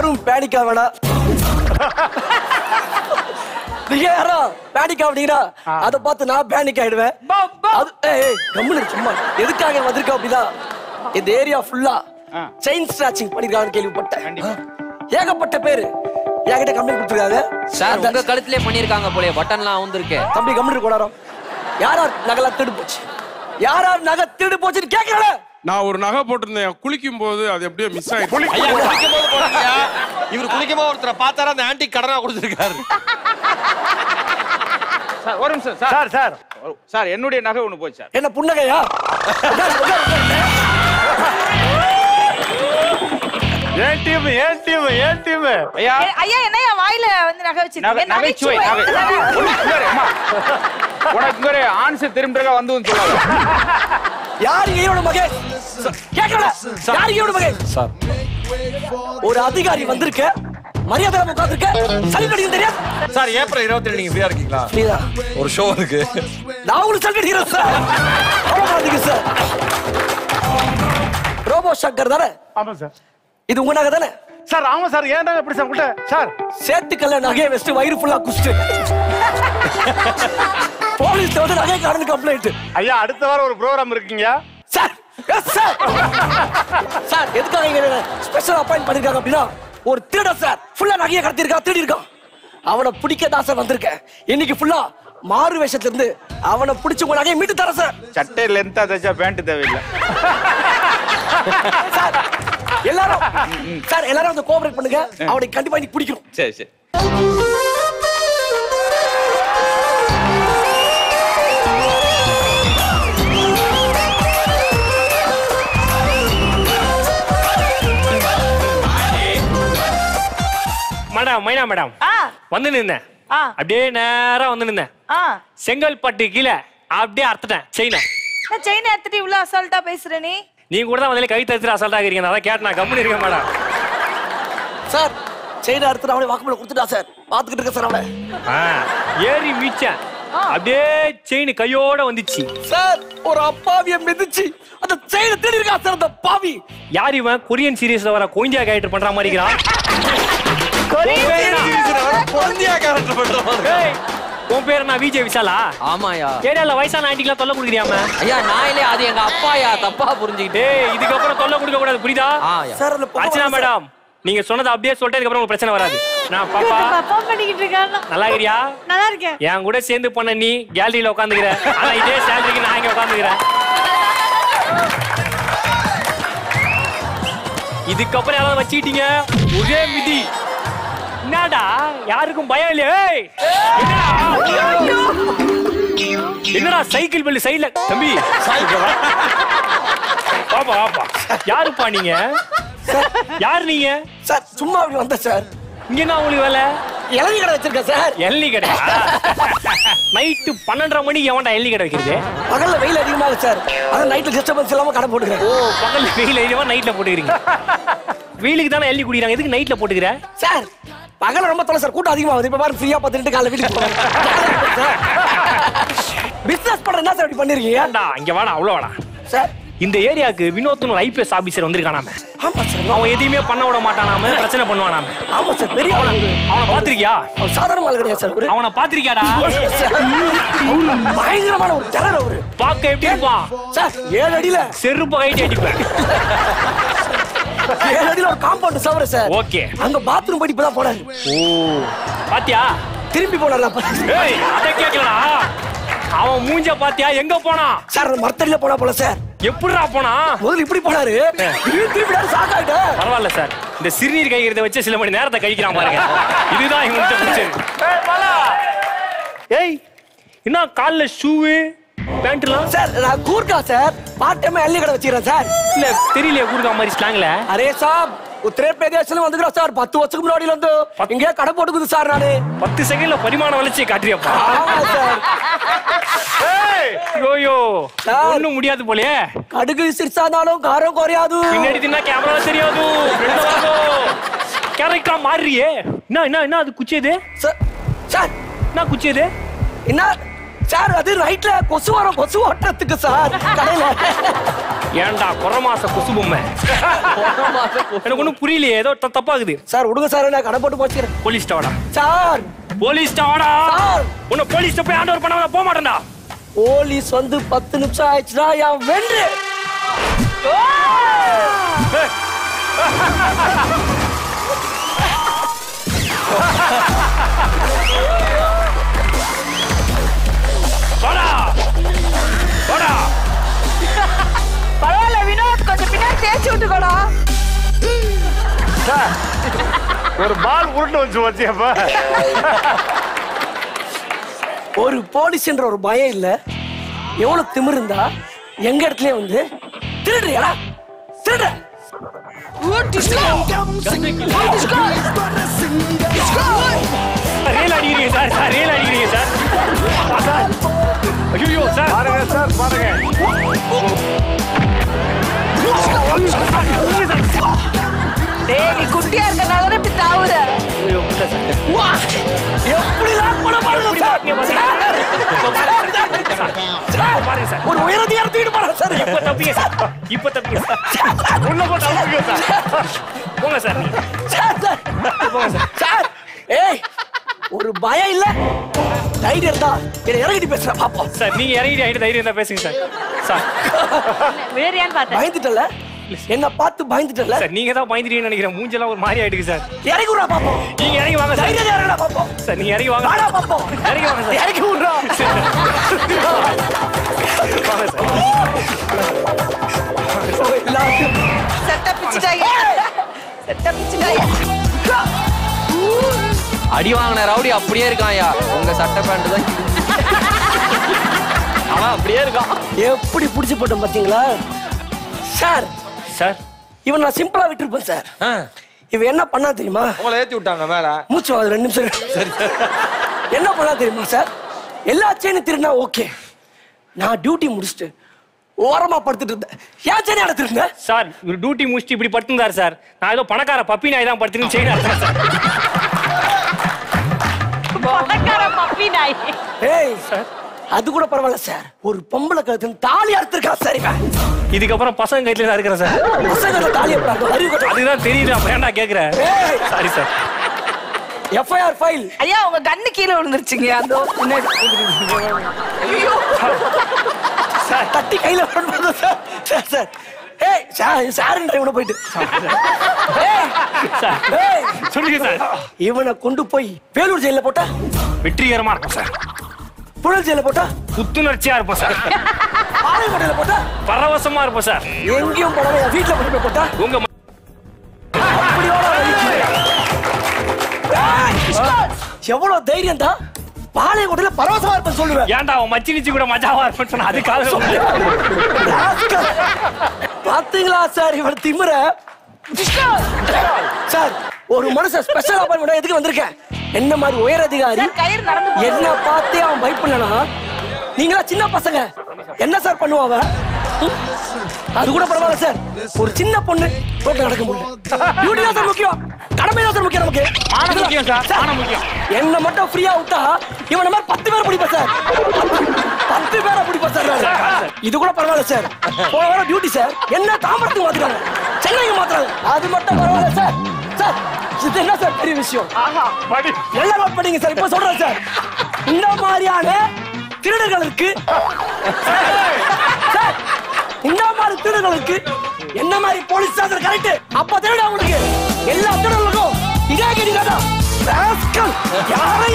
யாரும் பேனிக்கா வேணாம் நீங்க யாரோ பேனிக் ஆகுனீங்கன்னா அதை பார்த்து நான் பேனிக் ஆயிடுவேன் அது ஏய், ஏய், கம்முனு இரு, சும்மா எதுக்காக வந்திருக்க அப்படின்னா இந்த ஏரியா ஃபுல்லா செயின் ஸ்ட்ராச்சிங் பண்ணிருக்காங்கன்னு கேள்விப்பட்டேன் ஏகப்பட்ட பேரு என்கிட்ட கம்ப்ளைண்ட் கொடுத்துருக்காங்க சார் உங்க கழுத்திலே பண்ணிருக்காங்க போலே பட்டன்லாம் வந்துருக்கு தம்பி கம்முனு கொடாரம் யார் யார் நகலாம் திருடு போச்சு யார் யார் நகை திருடு போச்சுன்னு கேட்கல நான் ஒரு நகை போட்டிருந்தேன் குளிக்கும் போது அது எப்படியோ மிஸ் ஆயிடுச்சு ஐயா குளிக்கும் போது போடுங்கய்யா இவர் குளிக்கும் போது ஒருத்தரை பார்த்தாரா அந்த ஆன்டி கடனா கொடுத்துருக்காரு சார் ஒரு நிமிஷம் சார் சார் சார் சார் என்னுடைய நகை ஒண்ணு போச்சு சார் என்ன புன்னகையா ஏன் டீம் ஏன் டீம் ஏன் டீம் ஐயா ஏ, ஐயா என்னையா வாயில வந்து நகை நகை வச்சிருக்கீங்க நகைச்சுவை நகை உனக்கு இங்க இரு, அம்மா. உனக்கு இங்க ஒரு ஆன்சர் திரும்ப வந்து சொல்லாத யார் ஈரோட மகன் கேட்கல யார் ஈரோட மகன் சார் ஒரு அதிகாரி வந்திருக்க மரியாதை உட்காந்துருக்க சல்யூட் அடிக்க தெரியாது சார் ஏப்ரல் இருபத்தி நீங்க ஃப்ரீயா இருக்கீங்களா ஃப்ரீதா ஒரு ஷோ இருக்கு நான் உங்களுக்கு சல்யூட் அடிக்கிறேன் சார் கவலைப்படாதீங்க சார் ரோபோ சங்கர் தானே ஆமா சார் இது உங்க நகை தானே சார் ஆமா சார் ஏன்டா எப்படி சார் உங்கள்கிட்ட சார் சேத்துக்கல்ல நகையை வச்சுட்டு வயிறு ஃபுல்லா குடிச்சிட்டு போலீஸ் வந்து நகை கடந்து கம்ப்ளைண்ட் ஐயா அடுத்த வாரம் ஒரு ப்ரோக்ராம் இருக்கீங்க சார் எஸ் சார் சார் எதுக்காக இங்க ஸ்பெஷல் அப்பாயிண்ட் பண்ணிருக்காங்க அப்படின்னா ஒரு திருட சார் ஃபுல்லா நகையை கடத்திருக்கா திருடி இருக்கான் அவனை பிடிக்க தான் சார் வந்திருக்கேன் இன்னைக்கு ஃபுல்லா மாறு வேஷத்துல இருந்து அவனை பிடிச்சு உங்க நகையை மீட்டு தரேன் சார் சட்டை லென்த்தா தைச்சா பேண்ட் தேவையில்லை சார் எல்லாரும் சார் எல்லாரும் வந்து கோஆபரேட் பண்ணுங்க அவனை கண்டிப்பா இன்னைக்கு பிடிக்கும் சரி சரி மேடம் மைனா மேடம் ஆ வந்து நின்னேன் ஆ அப்படியே நேரா வந்து நின்னேன் ஆ செங்கல்பட்டு கீழே அப்படியே அறுத்துட்டேன் செயினை நான் செயின் எடுத்துட்டு இவ்வளவு அசால்ட்டா பேசுற நீ நீங்க கூட தான் வந்து கை தடுத்து அசால்ட்டா இருக்கீங்க நான் அதான் கேட்டேன் நான் கம்முன்னு இருக்கேன் மேடம் சார் செயினை அடுத்து அவனை வாக்குமூலம் கொடுத்துட்டா சார் பாத்துக்கிட்டு இருக்க சார் அவனை ஆ, ஏறி மீச்சேன் அப்படியே செயின் கையோட வந்துச்சு சார் ஒரு அப்பாவிய மிதிச்சு அந்த செயினை தேடி இருக்கா சார் அந்த பாவி யார் இவன் கொரியன் சீரிஸ்ல வர கோயிந்தியா கேரக்டர் பண்ற மாதிரி இருக்கிறான் குழந்தையா கேரக்டர் பண்ற மாதிரி ஏய், உன் பேர் நான் விஜய் விஷாலா ஆமாயா ஏரியால வயசான ஆண்டிக்கெல்லாம் தொல்லை கொடுக்குறியாம ஐயா நான் இல்லையா அது எங்க அப்பாயா தப்பா புரிஞ்சுக்கிட்டு டேய் இதுக்கப்புறம் தொல்லை கொடுக்க கூடாது புரியுதா ஆயா சார் அந்த பொண்ணு அர்ச்சனா வந்து சார். மேடம் நீங்க சொன்னதை அப்படியே சொல்லிட்டதுக்கு அப்புறம் உங்களுக்கு பிரச்சனை வராது நான் பாப்பா தப்பா பண்ணிக்கிட்டு இருக்கான் நல்லா இருக்கிறியா நல்லா இருக்கேன் என் கூட சேர்ந்து பண்ண நீ கேலரியில உட்காந்துக்கிற ஆனா இதே சேலரிக்கு நான் இங்க உட்காந்துக்கிறேன் இதுக்கப்புறம் யாராவது வச்சுக்கிட்டீங்க ஒரே மிதி என்னடா யாருக்கும் பயம் இல்லையா ஏய், என்னடா? என்னடா சைக்கிள் பெல்லு சைடுல தம்பி இங்க வா. வாப்பா வாப்பா யாருப்பா நீங்க யார் நீங்க சார் சும்மா அப்படி வந்தேன் சார் இங்க என்ன உங்களுக்கு வேலை இளநீ கடை வச்சிருக்கேன் சார் எள்ளி கடை நைட்டு பன்னெண்டரை மணிக்கு எவன்டா எள்ளி கடை வைக்கிறது பகல்ல வெயில் அதிகமாக சார் அதான் நைட்ல டிஸ்டர்பன்ஸ் இல்லாம கடை போட்டுக்கிறேன் ஓ பகல் வெயில் எழுதியவா நைட்ல போட்டுக்கிறீங்க வெயிலுக்கு தானே எள்ளி குடிக்கிறாங்க எதுக்கு நைட்ல போட்டுக்கிற சார் பகல்ல ரொம்ப தொலை சார் கூட்டம் அதிகமாகுது இப்ப பாரு ஃப்ரீயா பார்த்துட்டு காலைல வீட்டுக்கு போறேன் பிசினஸ் பண்ற என்ன சார் இப்படி பண்ணிருக்கீங்க ஏன்டா இங்க வாடா அவ்வளோ வாடா சார் இந்த ஏரியாவுக்கு வினோத்னு ஒரு ஐபிஎஸ் ஆபீசர் வந்திருக்கானாம ஆமா சார் அவன் எதையுமே பண்ண விட மாட்டானாம பிரச்சனை பண்ணுவானாம ஆமா சார் பெரிய ஆளு. அவனை பாத்திருக்கியா அவர் சாதாரண ஆள் கிடையாது சார் அவரு. அவனை பாத்திருக்கியாடா சார், அவரு பயங்கரமான ஒரு டெரர் அவரு பார்க்க எப்படி இருப்பான் சார் ஏழு அடியில செருப்பு கைட்டு அடிப்பேன் ஏழு அடியில ஒரு காம்பவுண்ட் சவர சார் ஓகே அங்க பாத்ரூம் போயிட்டு இப்பதான் போனாரு ஓ பாத்தியா திரும்பி போனாரு ஏய் அதை கேட்கலடா அவன் மூஞ்ச பாத்தியா எங்க போனான் சார் அந்த மரத்தடியில போனா போல சார் எப்படிடா போனா முதல்ல இப்படி போனாரு திடீர்னு திரும்பி ஷாக் ஆயிட்டேன் பரவாயில்ல சார் இந்த சிறுநீர் கைகிறத வச்சு சில மணி நேரத்தை கழிக்கிறான் பாருங்க இதுதான் இவங்க பிடிச்சது ஏய் என்ன கால்ல ஷூவு பேண்ட்லாம் சார் நான் கூர்க்கா சார் பார்ட் டைம் எள்ளி கடை வச்சுக்கிறேன் சார் இல்ல தெரியலையே கூறுக்கா மாதிரி ஸ்லாங்ல அரே சாப் உத்தரப்பிரதேசல வந்துக்கிறோம் சார் பத்து வருஷத்துக்கு முன்னாடில இருந்து இங்கே கடை போட்டுக்குது சார் நானு பத்து செகண்ட்ல பரிமாண வளர்ச்சியை காட்டுறியப்பா ஆமா சார் யோயோ சார். ஒண்ணும் முடியாது போலயே கடுகு சிரிச்சாதாலும் காரம் குறையாது பின்னாடி தின்னா கேமரா தெரியாது கேரக்டரா மாறியே என்ன என்ன என்ன அது குச்சியது சார் சார் என்ன குச்சியது என்ன சார் அது ரைட்ல கொசு வரும் கொசு ஓட்டுறதுக்கு சார் கடையில ஏன்டா குறமாச குசு பொம்மை எனக்கு ஒண்ணும் புரியலையே ஏதோ த- தப்பாகுது சார் விடுங்க சார் நான் கடை போட்டு போச்சுக்கிறேன் போலீஸ் வாடா சார் போலீஸ் வாடா சார். உன்னை போலீஸ் போய் ஆண்டவர் பண்ணாம போக மாட்டேன்டா போலீஸ் வந்து பத்து நிமிஷம் ஆயிடுச்சுன்னா என் வென்று வாடா வாடா பரவாயில்ல வினோத் கொஞ்சம் பின்னாடி தேய்ச்சி விட்டுக்கோடா சார் ஒரு பால் உருண்டு வச்சு வச்சியப்ப ஒரு போலீஸ்ன்ற ஒரு பயம் இல்ல எவ்வளவு திமிரு இருந்தா எங்க இடத்துலயே வந்து திருடுறியா திருடுற ரேல் அடிக்கிறீங்க சார் சார் ரேல் அடிக்கிறீங்க சார் ஆ, சார் ஐயோ சார் பாருங்க சார் பாருங்க டேய் நீ குட்டியா இருக்கனால இப்படி தாவுற ஐயோ, இல்ல சார். எப்படி லாக் பண்ண பாருங்க சார். சார், பாருங்க சார் ஒரு உயரதிகார தூக்கிட்டு போறாங்க சார் இப்ப தப்பிங்க சார் இப்ப தப்பிங்க சார் உள்ள போட்டு அமுக்குங்க சார் போங்க சார் நீங்க. சார் சார் போங்க சார் சார் ஏய் ஒரு பயம் இல்ல தைரியம் இருந்தா என்ன இறங்கிட்டு பேசுற பாப்போம் சார் நீங்க இறங்கிட்டு ஆயிட்டு தைரியம் தான் பேசுங்க சார் சார் வேறியான்னு பார்த்தேன் பயந்துட்டல என்ன பார்த்து பயந்துட்டல சார் நீங்க தான் பயந்துட்டீங்கன்னு நினைக்கிறேன் மூஞ்செல்லாம் ஒரு மாதிரி ஆயிடுக்கு சார் இறங்கி விடுறா பாப்போம் நீங்க இறங்கி வாங்க சார் தைரியம் இறங்கடா பாப்போம் சார் நீங்க இறங்கி வாங்க வாடா பாப்போம் இறங்கி வாங்க சார் இறங்கி விடுறா எல்லாத்தையும் செட்ட பிச்சுட்டாங்க செட்ட பிச்சுட்டாங்க அடி வாங்கின ரவுடி அப்படியே இருக்கான்யா உங்க சட்டை பேண்ட் தான் அவன் அப்படியே இருக்கான் எப்படி புடிச்சு போட்டோம் பாத்தீங்களா சார் சார் இவன் நான் சிம்பிளா விட்டுருப்பேன் சார் இவன் என்ன பண்ணா தெரியுமா உங்களை ஏத்தி விட்டாங்க மேல மூச்சு வாங்க ரெண்டு நிமிஷம் இரு. என்ன பண்ணா தெரியுமா சார் எல்லா செயினும் திருடினா ஓகே நான் டியூட்டி முடிச்சுட்டு ஓரமா படுத்துட்டு இருந்தேன் ஏன் செயின் எடுத்துருங்க சார் இவர் டியூட்டி முடிச்சுட்டு இப்படி படுத்திருந்தார் சார் நான் ஏதோ பணக்கார பப்பி நாய் தான் படுத்துன்னு செய்யணும் அர்த்தம் சார் பணக்கார பப்பி நாய் ஏய் சார் அது கூட பரவாயில்ல சார் ஒரு பொம்பளை கழுத்து தாலி அறுத்திருக்கா சார் இவன் இதுக்கப்புறம் பசங்க கையில தான் இருக்கிறேன் சார் பசங்க தாலி அறுப்பாங்க அறிவு கட்டணும் அதுதான் தெரியுது அப்புறம் ஏன்டா கேக்குறேன் ஏய் சாரி சார் எஃப்ஐஆர் ஃபைல் ஐயா உங்க கண்ணு கீழே விழுந்துருச்சுங்க அந்த முன்னாடி ஐயோ சார் தட்டி கையில வரணும் சார் சார் சார் ஏய் சார் சாருன்ற இவனை போயிட்டு ஏய், சார் ஏய், சொல்லுங்க சார் இவனை கொண்டு போய் வேலூர் ஜெயில போட்டா வெற்றிகரமா இருக்கும் சார் புழல் ஜெயில போட்டா புத்துணர்ச்சியா இருப்போம் சார் பாளையங்கோட்டையில போட்டா பரவசமா இருப்போம் சார் எங்கேயும் போடாம என் வீட்டுல கொண்டு போய் போட்டா உங்க ம- அப்படியோட எவ்வளவு தைரியம் தான் பாளையங்கோட்டையில பரவசமா இருப்பேன் சொல்லுவேன் ஏன்டா அவன் மச்சினிச்சு கூட மஜாவா இருப்பேன்னு சொன்னா அதுக்காக ராஸ்கல். பாத்தீங்களா சார் இவன் திமிர சார் ஒரு மனுஷன் ஸ்பெஷல் அப்பாயின்மெண்ட் எதுக்கு வந்திருக்கேன் என்ன மாதிரி உயர் அதிகாரி சார், கயிறு நடந்து போகுது. என்ன பார்த்தே அவன் பயப்படலனா நீங்களா சின்ன பசங்க என்ன சார் பண்ணுவா அவ ம்? அது கூட பரவாயில்ல சார் ஒரு சின்ன பொண்ணு ரோட்ல நடக்க முடியல டியூட்டி தான் சார் முக்கியம் கடமை தான் சார் முக்கியம் நமக்கு மானம் முக்கியம் சார் மானம் முக்கியம் என்ன மட்டும் ஃப்ரீயா விட்டா இவன மாதிரி பத்து பேர் பிடிப்பேன் சார் பத்து பேரை பிடிப்பேன் சார் நானு. இது கூட பரவாயில்ல சார் போன வாரம் டியூட்டி சார் என்ன தாம்பரத்துக்கு மாத்திட்டாங்க சென்னைக்கு மாத்துறாங்க அது மட்டும் பரவாயில்ல சார் சார் இது என்ன சார் பெரிய விஷயம் படி நல்லா நோட் பண்ணீங்க சார் இப்ப சொல்றேன் சார் இந்த மாதிரியான திருடர்களுக்கு சார் இந்த மாதிரி திருடர்களுக்கு என்ன மாதிரி போலீஸ் சார் கரெக்ட் அப்ப திருட அவங்களுக்கு எல்லா திருடர்களுக்கும் இதே கேட்டீங்க ராஸ்கல் யாரை